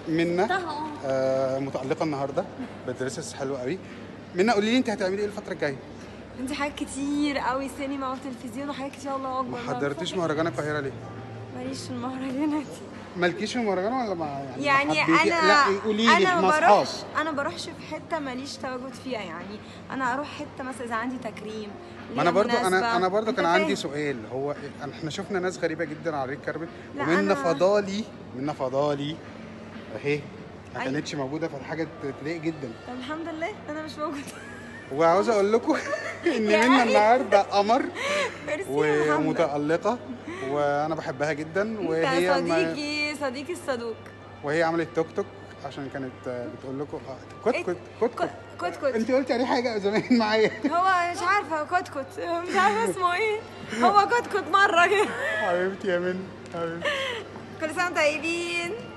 منا طه، اه. آه متالقه النهارده بدرسس حلو قوي منا قولي لي انت هتعملي ايه الفتره الجايه عندي حاجات كتير قوي سينما وتلفزيون وحاجات كتير الله اكبر ما حضرتيش مهرجان القاهره ليه ماليش في المهرجانات مالكيش في المهرجان ولا ما يعني, يعني ما حبيتي- انا لا قولي لي انا احنا ما اصحاب بروحش انا بروحش في حته ماليش تواجد فيها يعني انا اروح حته مثلا اذا عندي تكريم ما انا ليا برضو انا مناسبة. انا برضو أنت كان عندي فاهم؟ سؤال هو إيه- احنا شفنا ناس غريبه جدا على ريد كاربت لا، ومنا أنا- فضالي منا فضالي اهي ما أيوة. كانتش موجوده فالحاجه تضايق جدا طب الحمد لله انا مش موجوده وعاوز اقول لكم ان يا منا أخي. النهارده قمر ميرسي يا محمد ومتالقه وانا بحبها جدا انت وهي ما صديقي صديقي الصدوق وهي عملت توك توك عشان كانت آه، بتقول لكم آه، كت إيه؟ كت كت كت كوت كوت انت قلتي عليه حاجه زمان معايا هو مش عارفه كوت كوت مش عارفه اسمه ايه هو كوت كوت مره كده حبيبتي يا من حبيبتي كل سنه وانتم طيبين